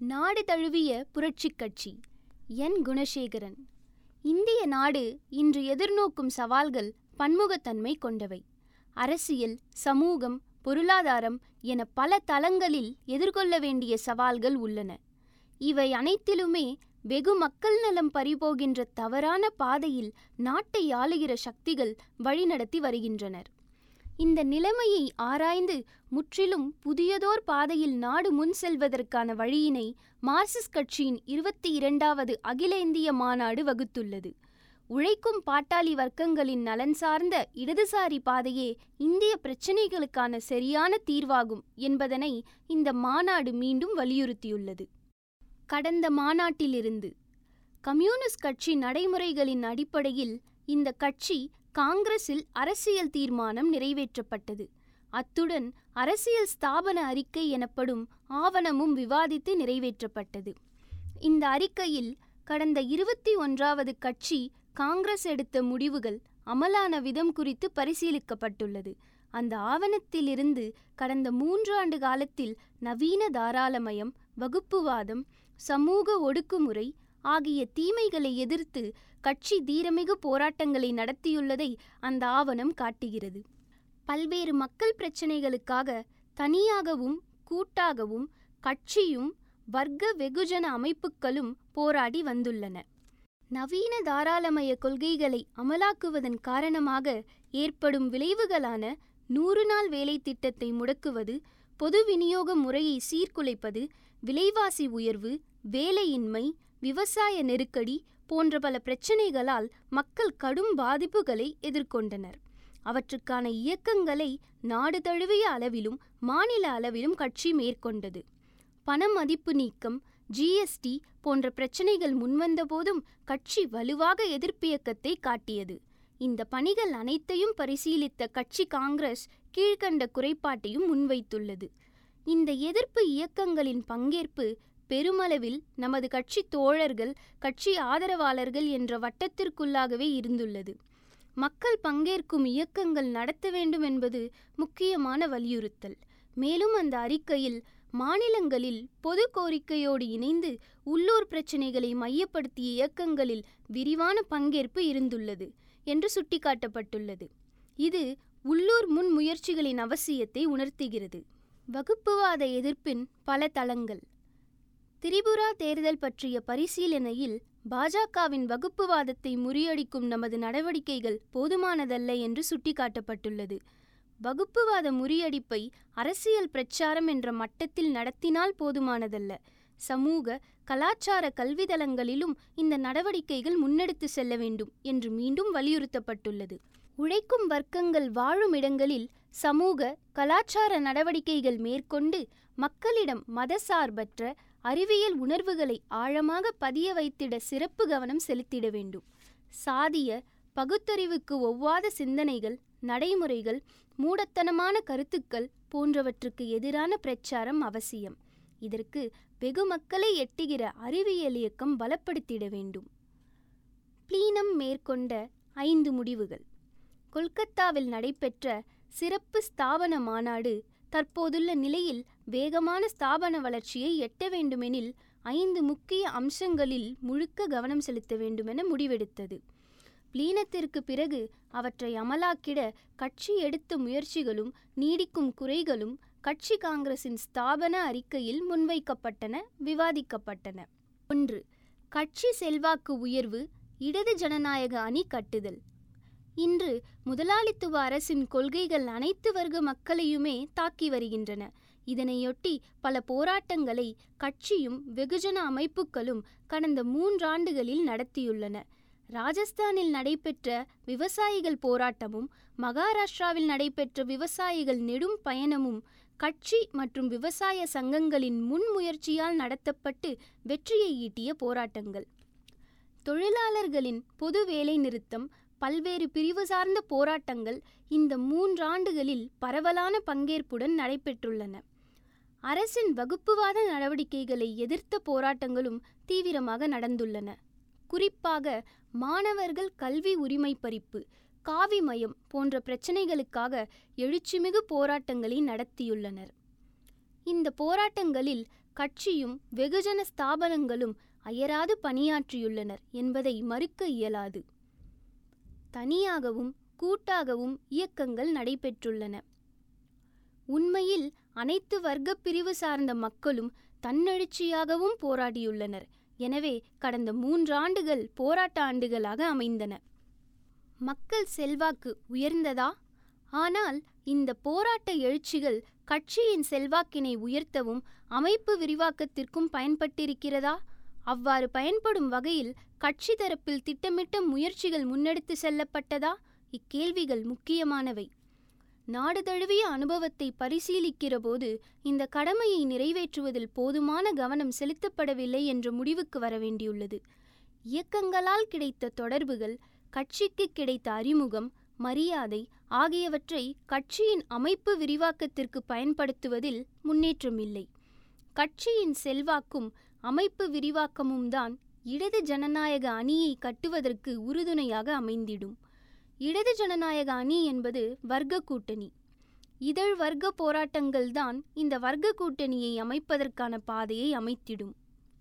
நாடு தழுவிய புரட்சிக் கட்சி என் குணசேகரன் இந்திய நாடு இன்று எதிர்நோக்கும் சவால்கள் பன்முகத்தன்மை கொண்டவை அரசியல் சமூகம் பொருளாதாரம் என பல தளங்களில் எதிர்கொள்ள வேண்டிய சவால்கள் உள்ளன இவை அனைத்திலுமே வெகு மக்கள் நலம் பறிபோகின்ற தவறான பாதையில் நாட்டை ஆளுகிற சக்திகள் வழிநடத்தி வருகின்றனர் இந்த நிலைமையை ஆராய்ந்து முற்றிலும் புதியதோர் பாதையில் நாடு முன் செல்வதற்கான வழியினை மார்க்சிஸ்ட் கட்சியின் இருபத்தி இரண்டாவது அகில இந்திய மாநாடு வகுத்துள்ளது உழைக்கும் பாட்டாளி வர்க்கங்களின் நலன் சார்ந்த இடதுசாரி பாதையே இந்திய பிரச்சினைகளுக்கான சரியான தீர்வாகும் என்பதனை இந்த மாநாடு மீண்டும் வலியுறுத்தியுள்ளது கடந்த மாநாட்டிலிருந்து கம்யூனிஸ்ட் கட்சி நடைமுறைகளின் அடிப்படையில் இந்த கட்சி காங்கிரஸில் அரசியல் தீர்மானம் நிறைவேற்றப்பட்டது அத்துடன் அரசியல் ஸ்தாபன அறிக்கை எனப்படும் ஆவணமும் விவாதித்து நிறைவேற்றப்பட்டது இந்த அறிக்கையில் கடந்த இருபத்தி ஒன்றாவது கட்சி காங்கிரஸ் எடுத்த முடிவுகள் அமலான விதம் குறித்து பரிசீலிக்கப்பட்டுள்ளது அந்த ஆவணத்திலிருந்து கடந்த மூன்றாண்டு காலத்தில் நவீன தாராளமயம் வகுப்புவாதம் சமூக ஒடுக்குமுறை ஆகிய தீமைகளை எதிர்த்து கட்சி தீரமிகு போராட்டங்களை நடத்தியுள்ளதை அந்த ஆவணம் காட்டுகிறது பல்வேறு மக்கள் பிரச்சினைகளுக்காக தனியாகவும் கூட்டாகவும் கட்சியும் வர்க்க வெகுஜன அமைப்புகளும் போராடி வந்துள்ளன நவீன தாராளமய கொள்கைகளை அமலாக்குவதன் காரணமாக ஏற்படும் விளைவுகளான நூறு நாள் வேலை திட்டத்தை முடக்குவது பொது விநியோக முறையை சீர்குலைப்பது விலைவாசி உயர்வு வேலையின்மை விவசாய நெருக்கடி போன்ற பல பிரச்சினைகளால் மக்கள் கடும் பாதிப்புகளை எதிர்கொண்டனர் அவற்றுக்கான இயக்கங்களை நாடு தழுவிய அளவிலும் மாநில அளவிலும் கட்சி மேற்கொண்டது பண மதிப்பு நீக்கம் ஜிஎஸ்டி போன்ற பிரச்சினைகள் முன்வந்தபோதும் கட்சி வலுவாக எதிர்ப்பியக்கத்தை காட்டியது இந்த பணிகள் அனைத்தையும் பரிசீலித்த கட்சி காங்கிரஸ் கீழ்கண்ட குறைபாட்டையும் முன்வைத்துள்ளது இந்த எதிர்ப்பு இயக்கங்களின் பங்கேற்பு பெருமளவில் நமது கட்சி தோழர்கள் கட்சி ஆதரவாளர்கள் என்ற வட்டத்திற்குள்ளாகவே இருந்துள்ளது மக்கள் பங்கேற்கும் இயக்கங்கள் நடத்த வேண்டும் என்பது முக்கியமான வலியுறுத்தல் மேலும் அந்த அறிக்கையில் மாநிலங்களில் பொது கோரிக்கையோடு இணைந்து உள்ளூர் பிரச்சினைகளை மையப்படுத்திய இயக்கங்களில் விரிவான பங்கேற்பு இருந்துள்ளது என்று சுட்டிக்காட்டப்பட்டுள்ளது இது உள்ளூர் முன்முயற்சிகளின் அவசியத்தை உணர்த்துகிறது வகுப்புவாத எதிர்ப்பின் பல தளங்கள் திரிபுரா தேர்தல் பற்றிய பரிசீலனையில் பாஜகவின் வகுப்புவாதத்தை முறியடிக்கும் நமது நடவடிக்கைகள் போதுமானதல்ல என்று சுட்டிக்காட்டப்பட்டுள்ளது வகுப்புவாத முறியடிப்பை அரசியல் பிரச்சாரம் என்ற மட்டத்தில் நடத்தினால் போதுமானதல்ல சமூக கலாச்சார கல்விதளங்களிலும் இந்த நடவடிக்கைகள் முன்னெடுத்து செல்ல வேண்டும் என்று மீண்டும் வலியுறுத்தப்பட்டுள்ளது உழைக்கும் வர்க்கங்கள் வாழும் இடங்களில் சமூக கலாச்சார நடவடிக்கைகள் மேற்கொண்டு மக்களிடம் மதசார்பற்ற அறிவியல் உணர்வுகளை ஆழமாக பதிய வைத்திட சிறப்பு கவனம் செலுத்திட வேண்டும் சாதிய பகுத்தறிவுக்கு ஒவ்வாத சிந்தனைகள் நடைமுறைகள் மூடத்தனமான கருத்துக்கள் போன்றவற்றுக்கு எதிரான பிரச்சாரம் அவசியம் இதற்கு வெகு மக்களை எட்டுகிற அறிவியல் இயக்கம் பலப்படுத்திட வேண்டும் பிளீனம் மேற்கொண்ட ஐந்து முடிவுகள் கொல்கத்தாவில் நடைபெற்ற சிறப்பு ஸ்தாபன மாநாடு தற்போதுள்ள நிலையில் வேகமான ஸ்தாபன வளர்ச்சியை எட்ட வேண்டுமெனில் ஐந்து முக்கிய அம்சங்களில் முழுக்க கவனம் செலுத்த வேண்டுமென முடிவெடுத்தது பிளீனத்திற்கு பிறகு அவற்றை அமலாக்கிட கட்சி எடுத்த முயற்சிகளும் நீடிக்கும் குறைகளும் கட்சி காங்கிரசின் ஸ்தாபன அறிக்கையில் முன்வைக்கப்பட்டன விவாதிக்கப்பட்டன ஒன்று கட்சி செல்வாக்கு உயர்வு இடது ஜனநாயக அணி கட்டுதல் இன்று முதலாளித்துவ அரசின் கொள்கைகள் அனைத்து வர்க்க மக்களையுமே தாக்கி வருகின்றன இதனையொட்டி பல போராட்டங்களை கட்சியும் வெகுஜன அமைப்புகளும் கடந்த மூன்றாண்டுகளில் நடத்தியுள்ளன ராஜஸ்தானில் நடைபெற்ற விவசாயிகள் போராட்டமும் மகாராஷ்டிராவில் நடைபெற்ற விவசாயிகள் நெடும் பயணமும் கட்சி மற்றும் விவசாய சங்கங்களின் முன்முயற்சியால் நடத்தப்பட்டு வெற்றியை ஈட்டிய போராட்டங்கள் தொழிலாளர்களின் பொது வேலை நிறுத்தம் பல்வேறு பிரிவு சார்ந்த போராட்டங்கள் இந்த மூன்றாண்டுகளில் பரவலான பங்கேற்புடன் நடைபெற்றுள்ளன அரசின் வகுப்புவாத நடவடிக்கைகளை எதிர்த்த போராட்டங்களும் தீவிரமாக நடந்துள்ளன குறிப்பாக மாணவர்கள் கல்வி உரிமை பறிப்பு காவிமயம் போன்ற பிரச்சனைகளுக்காக எழுச்சிமிகு போராட்டங்களை நடத்தியுள்ளனர் இந்த போராட்டங்களில் கட்சியும் வெகுஜன ஸ்தாபனங்களும் அயராது பணியாற்றியுள்ளனர் என்பதை மறுக்க இயலாது தனியாகவும் கூட்டாகவும் இயக்கங்கள் நடைபெற்றுள்ளன உண்மையில் அனைத்து வர்க்கப் பிரிவு சார்ந்த மக்களும் தன்னெழுச்சியாகவும் போராடியுள்ளனர் எனவே கடந்த மூன்றாண்டுகள் போராட்ட ஆண்டுகளாக அமைந்தன மக்கள் செல்வாக்கு உயர்ந்ததா ஆனால் இந்த போராட்ட எழுச்சிகள் கட்சியின் செல்வாக்கினை உயர்த்தவும் அமைப்பு விரிவாக்கத்திற்கும் பயன்பட்டிருக்கிறதா அவ்வாறு பயன்படும் வகையில் கட்சி தரப்பில் திட்டமிட்ட முயற்சிகள் முன்னெடுத்து செல்லப்பட்டதா இக்கேள்விகள் முக்கியமானவை நாடு தழுவிய அனுபவத்தை பரிசீலிக்கிற போது இந்த கடமையை நிறைவேற்றுவதில் போதுமான கவனம் செலுத்தப்படவில்லை என்ற முடிவுக்கு வர வேண்டியுள்ளது இயக்கங்களால் கிடைத்த தொடர்புகள் கட்சிக்கு கிடைத்த அறிமுகம் மரியாதை ஆகியவற்றை கட்சியின் அமைப்பு விரிவாக்கத்திற்கு பயன்படுத்துவதில் முன்னேற்றம் இல்லை கட்சியின் செல்வாக்கும் அமைப்பு விரிவாக்கமும் தான் இடது ஜனநாயக அணியை கட்டுவதற்கு உறுதுணையாக அமைந்திடும் இடது ஜனநாயக அணி என்பது வர்க்க கூட்டணி இதழ் வர்க்க போராட்டங்கள்தான் இந்த வர்க்க கூட்டணியை அமைப்பதற்கான பாதையை அமைத்திடும்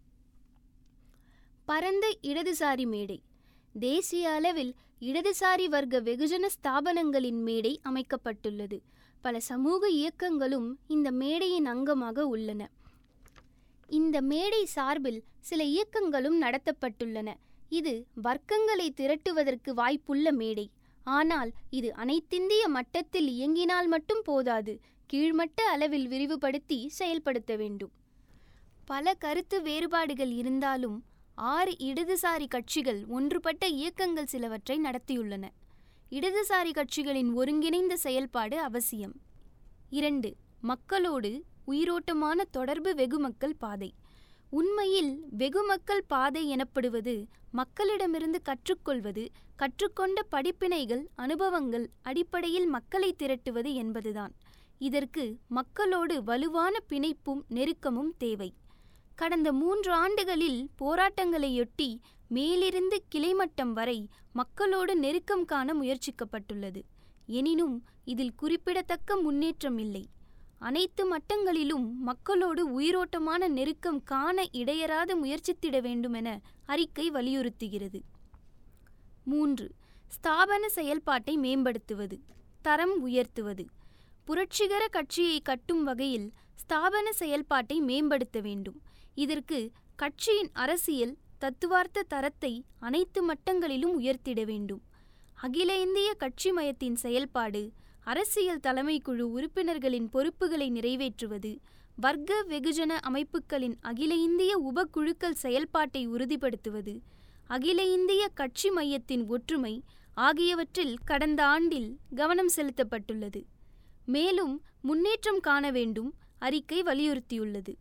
பரந்த இடதுசாரி மேடை தேசிய அளவில் இடதுசாரி வர்க்க வெகுஜன ஸ்தாபனங்களின் மேடை அமைக்கப்பட்டுள்ளது பல சமூக இயக்கங்களும் இந்த மேடையின் அங்கமாக உள்ளன இந்த மேடை சார்பில் சில இயக்கங்களும் நடத்தப்பட்டுள்ளன இது வர்க்கங்களை திரட்டுவதற்கு வாய்ப்புள்ள மேடை ஆனால் இது அனைத்திந்திய மட்டத்தில் இயங்கினால் மட்டும் போதாது கீழ்மட்ட அளவில் விரிவுபடுத்தி செயல்படுத்த வேண்டும் பல கருத்து வேறுபாடுகள் இருந்தாலும் ஆறு இடதுசாரி கட்சிகள் ஒன்றுபட்ட இயக்கங்கள் சிலவற்றை நடத்தியுள்ளன இடதுசாரி கட்சிகளின் ஒருங்கிணைந்த செயல்பாடு அவசியம் இரண்டு மக்களோடு உயிரோட்டமான தொடர்பு வெகுமக்கள் பாதை உண்மையில் வெகுமக்கள் பாதை எனப்படுவது மக்களிடமிருந்து கற்றுக்கொள்வது கற்றுக்கொண்ட படிப்பினைகள் அனுபவங்கள் அடிப்படையில் மக்களை திரட்டுவது என்பதுதான் இதற்கு மக்களோடு வலுவான பிணைப்பும் நெருக்கமும் தேவை கடந்த மூன்று ஆண்டுகளில் போராட்டங்களையொட்டி மேலிருந்து கிளைமட்டம் வரை மக்களோடு நெருக்கம் காண முயற்சிக்கப்பட்டுள்ளது எனினும் இதில் குறிப்பிடத்தக்க முன்னேற்றம் இல்லை அனைத்து மட்டங்களிலும் மக்களோடு உயிரோட்டமான நெருக்கம் காண இடையராது முயற்சித்திட வேண்டுமென அறிக்கை வலியுறுத்துகிறது மூன்று ஸ்தாபன செயல்பாட்டை மேம்படுத்துவது தரம் உயர்த்துவது புரட்சிகர கட்சியை கட்டும் வகையில் ஸ்தாபன செயல்பாட்டை மேம்படுத்த வேண்டும் இதற்கு கட்சியின் அரசியல் தத்துவார்த்த தரத்தை அனைத்து மட்டங்களிலும் உயர்த்திட வேண்டும் அகில இந்திய கட்சி மயத்தின் செயல்பாடு அரசியல் தலைமைக்குழு உறுப்பினர்களின் பொறுப்புகளை நிறைவேற்றுவது வர்க்க வெகுஜன அமைப்புகளின் அகில இந்திய உபக்குழுக்கள் செயல்பாட்டை உறுதிப்படுத்துவது அகில இந்திய கட்சி மையத்தின் ஒற்றுமை ஆகியவற்றில் கடந்த ஆண்டில் கவனம் செலுத்தப்பட்டுள்ளது மேலும் முன்னேற்றம் காண வேண்டும் அறிக்கை வலியுறுத்தியுள்ளது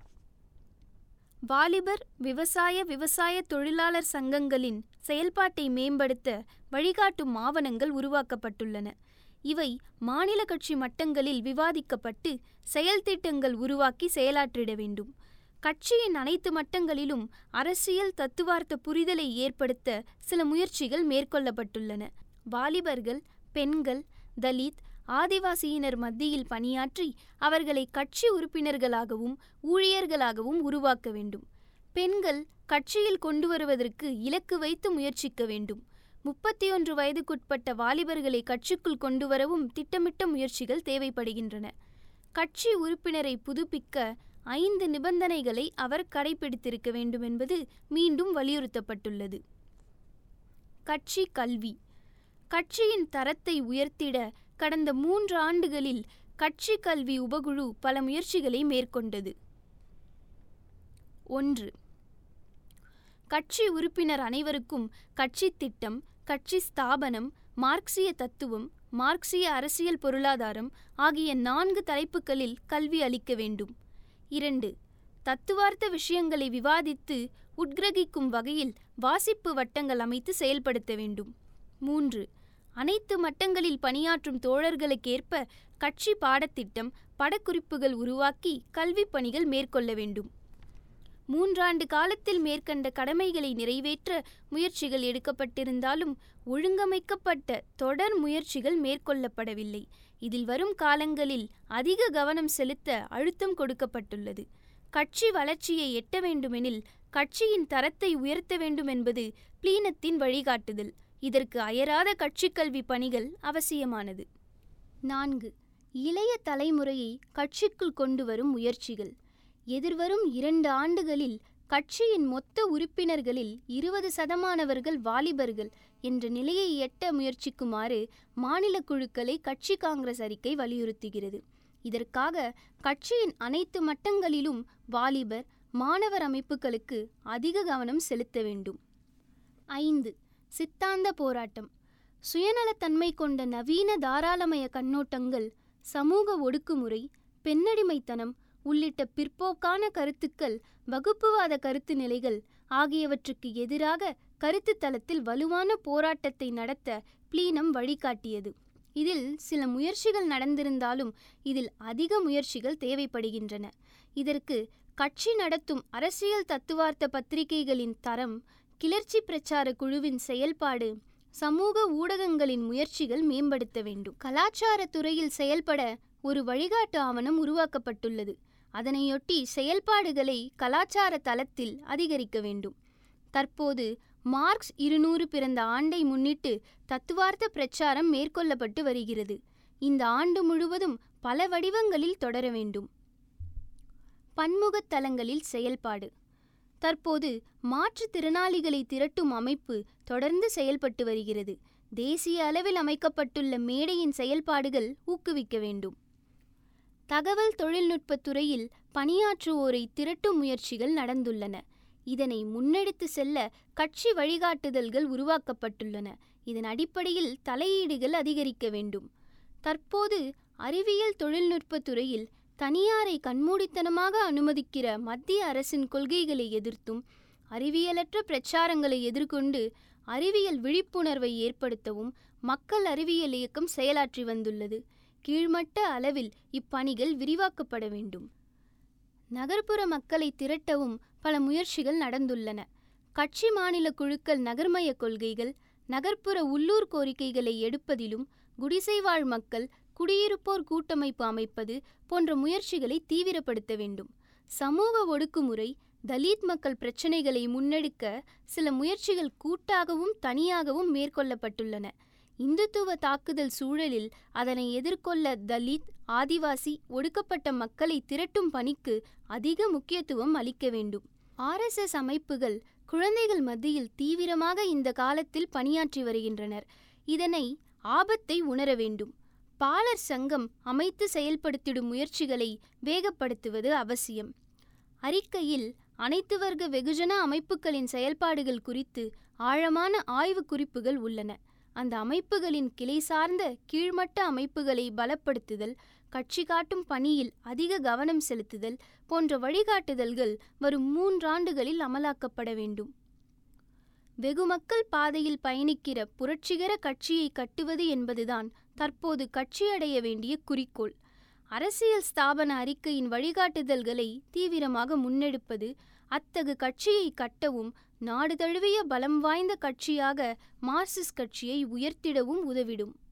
வாலிபர் விவசாய விவசாய தொழிலாளர் சங்கங்களின் செயல்பாட்டை மேம்படுத்த வழிகாட்டும் ஆவணங்கள் உருவாக்கப்பட்டுள்ளன இவை மாநில கட்சி மட்டங்களில் விவாதிக்கப்பட்டு செயல் திட்டங்கள் உருவாக்கி செயலாற்றிட வேண்டும் கட்சியின் அனைத்து மட்டங்களிலும் அரசியல் தத்துவார்த்த புரிதலை ஏற்படுத்த சில முயற்சிகள் மேற்கொள்ளப்பட்டுள்ளன வாலிபர்கள் பெண்கள் தலித் ஆதிவாசியினர் மத்தியில் பணியாற்றி அவர்களை கட்சி உறுப்பினர்களாகவும் ஊழியர்களாகவும் உருவாக்க வேண்டும் பெண்கள் கட்சியில் கொண்டு வருவதற்கு இலக்கு வைத்து முயற்சிக்க வேண்டும் முப்பத்தி ஒன்று வயதுக்குட்பட்ட வாலிபர்களை கட்சிக்குள் கொண்டு வரவும் திட்டமிட்ட முயற்சிகள் தேவைப்படுகின்றன கட்சி உறுப்பினரை புதுப்பிக்க ஐந்து நிபந்தனைகளை அவர் கடைபிடித்திருக்க வேண்டும் என்பது மீண்டும் வலியுறுத்தப்பட்டுள்ளது கட்சி கல்வி கட்சியின் தரத்தை உயர்த்திட கடந்த மூன்று ஆண்டுகளில் கட்சி கல்வி உபகுழு பல முயற்சிகளை மேற்கொண்டது ஒன்று கட்சி உறுப்பினர் அனைவருக்கும் கட்சி திட்டம் கட்சி ஸ்தாபனம் மார்க்சிய தத்துவம் மார்க்சிய அரசியல் பொருளாதாரம் ஆகிய நான்கு தலைப்புகளில் கல்வி அளிக்க வேண்டும் இரண்டு தத்துவார்த்த விஷயங்களை விவாதித்து உட்கிரகிக்கும் வகையில் வாசிப்பு வட்டங்கள் அமைத்து செயல்படுத்த வேண்டும் மூன்று அனைத்து மட்டங்களில் பணியாற்றும் தோழர்களுக்கேற்ப கட்சி பாடத்திட்டம் படக்குறிப்புகள் உருவாக்கி கல்விப் பணிகள் மேற்கொள்ள வேண்டும் மூன்றாண்டு காலத்தில் மேற்கண்ட கடமைகளை நிறைவேற்ற முயற்சிகள் எடுக்கப்பட்டிருந்தாலும் ஒழுங்கமைக்கப்பட்ட தொடர் முயற்சிகள் மேற்கொள்ளப்படவில்லை இதில் வரும் காலங்களில் அதிக கவனம் செலுத்த அழுத்தம் கொடுக்கப்பட்டுள்ளது கட்சி வளர்ச்சியை எட்ட வேண்டுமெனில் கட்சியின் தரத்தை உயர்த்த வேண்டும் என்பது பிளீனத்தின் வழிகாட்டுதல் இதற்கு அயராத கட்சிக் கல்வி பணிகள் அவசியமானது நான்கு இளைய தலைமுறையை கட்சிக்குள் கொண்டு வரும் முயற்சிகள் எதிர்வரும் இரண்டு ஆண்டுகளில் கட்சியின் மொத்த உறுப்பினர்களில் இருபது சதமானவர்கள் வாலிபர்கள் என்ற நிலையை எட்ட முயற்சிக்குமாறு மாநில குழுக்களை கட்சி காங்கிரஸ் அறிக்கை வலியுறுத்துகிறது இதற்காக கட்சியின் அனைத்து மட்டங்களிலும் வாலிபர் மாணவர் அமைப்புகளுக்கு அதிக கவனம் செலுத்த வேண்டும் ஐந்து சித்தாந்த போராட்டம் சுயநலத்தன்மை கொண்ட நவீன தாராளமய கண்ணோட்டங்கள் சமூக ஒடுக்குமுறை பெண்ணடிமைத்தனம் உள்ளிட்ட பிற்போக்கான கருத்துக்கள் வகுப்புவாத கருத்து நிலைகள் ஆகியவற்றுக்கு எதிராக கருத்து தளத்தில் வலுவான போராட்டத்தை நடத்த பிளீனம் வழிகாட்டியது இதில் சில முயற்சிகள் நடந்திருந்தாலும் இதில் அதிக முயற்சிகள் தேவைப்படுகின்றன இதற்கு கட்சி நடத்தும் அரசியல் தத்துவார்த்த பத்திரிகைகளின் தரம் கிளர்ச்சி பிரச்சார குழுவின் செயல்பாடு சமூக ஊடகங்களின் முயற்சிகள் மேம்படுத்த வேண்டும் கலாச்சார துறையில் செயல்பட ஒரு வழிகாட்டு ஆவணம் உருவாக்கப்பட்டுள்ளது அதனையொட்டி செயல்பாடுகளை கலாச்சார தளத்தில் அதிகரிக்க வேண்டும் தற்போது மார்க்ஸ் இருநூறு பிறந்த ஆண்டை முன்னிட்டு தத்துவார்த்த பிரச்சாரம் மேற்கொள்ளப்பட்டு வருகிறது இந்த ஆண்டு முழுவதும் பல வடிவங்களில் தொடர வேண்டும் பன்முகத் தலங்களில் செயல்பாடு தற்போது மாற்றுத்திறனாளிகளை திரட்டும் அமைப்பு தொடர்ந்து செயல்பட்டு வருகிறது தேசிய அளவில் அமைக்கப்பட்டுள்ள மேடையின் செயல்பாடுகள் ஊக்குவிக்க வேண்டும் தகவல் தொழில்நுட்பத் துறையில் பணியாற்றுவோரை திரட்டும் முயற்சிகள் நடந்துள்ளன இதனை முன்னெடுத்து செல்ல கட்சி வழிகாட்டுதல்கள் உருவாக்கப்பட்டுள்ளன இதன் அடிப்படையில் தலையீடுகள் அதிகரிக்க வேண்டும் தற்போது அறிவியல் தொழில்நுட்பத் துறையில் தனியாரை கண்மூடித்தனமாக அனுமதிக்கிற மத்திய அரசின் கொள்கைகளை எதிர்த்தும் அறிவியலற்ற பிரச்சாரங்களை எதிர்கொண்டு அறிவியல் விழிப்புணர்வை ஏற்படுத்தவும் மக்கள் அறிவியல் இயக்கம் செயலாற்றி வந்துள்ளது கீழ்மட்ட அளவில் இப்பணிகள் விரிவாக்கப்பட வேண்டும் நகர்ப்புற மக்களை திரட்டவும் பல முயற்சிகள் நடந்துள்ளன கட்சி மாநில குழுக்கள் நகர்மய கொள்கைகள் நகர்ப்புற உள்ளூர் கோரிக்கைகளை எடுப்பதிலும் குடிசைவாழ் மக்கள் குடியிருப்போர் கூட்டமைப்பு அமைப்பது போன்ற முயற்சிகளை தீவிரப்படுத்த வேண்டும் சமூக ஒடுக்குமுறை தலித் மக்கள் பிரச்சினைகளை முன்னெடுக்க சில முயற்சிகள் கூட்டாகவும் தனியாகவும் மேற்கொள்ளப்பட்டுள்ளன இந்துத்துவ தாக்குதல் சூழலில் அதனை எதிர்கொள்ள தலித் ஆதிவாசி ஒடுக்கப்பட்ட மக்களை திரட்டும் பணிக்கு அதிக முக்கியத்துவம் அளிக்க வேண்டும் ஆர்எஸ்எஸ் அமைப்புகள் குழந்தைகள் மத்தியில் தீவிரமாக இந்த காலத்தில் பணியாற்றி வருகின்றனர் இதனை ஆபத்தை உணர வேண்டும் பாலர் சங்கம் அமைத்து செயல்படுத்திடும் முயற்சிகளை வேகப்படுத்துவது அவசியம் அறிக்கையில் அனைத்து வர்க்க வெகுஜன அமைப்புகளின் செயல்பாடுகள் குறித்து ஆழமான ஆய்வு குறிப்புகள் உள்ளன அந்த அமைப்புகளின் கிளை சார்ந்த கீழ்மட்ட அமைப்புகளை பலப்படுத்துதல் கட்சி காட்டும் பணியில் அதிக கவனம் செலுத்துதல் போன்ற வழிகாட்டுதல்கள் வரும் மூன்றாண்டுகளில் அமலாக்கப்பட வேண்டும் வெகுமக்கள் பாதையில் பயணிக்கிற புரட்சிகர கட்சியை கட்டுவது என்பதுதான் தற்போது கட்சியடைய வேண்டிய குறிக்கோள் அரசியல் ஸ்தாபன அறிக்கையின் வழிகாட்டுதல்களை தீவிரமாக முன்னெடுப்பது அத்தகு கட்சியை கட்டவும் நாடு தழுவிய பலம் வாய்ந்த கட்சியாக மார்க்சிஸ்ட் கட்சியை உயர்த்திடவும் உதவிடும்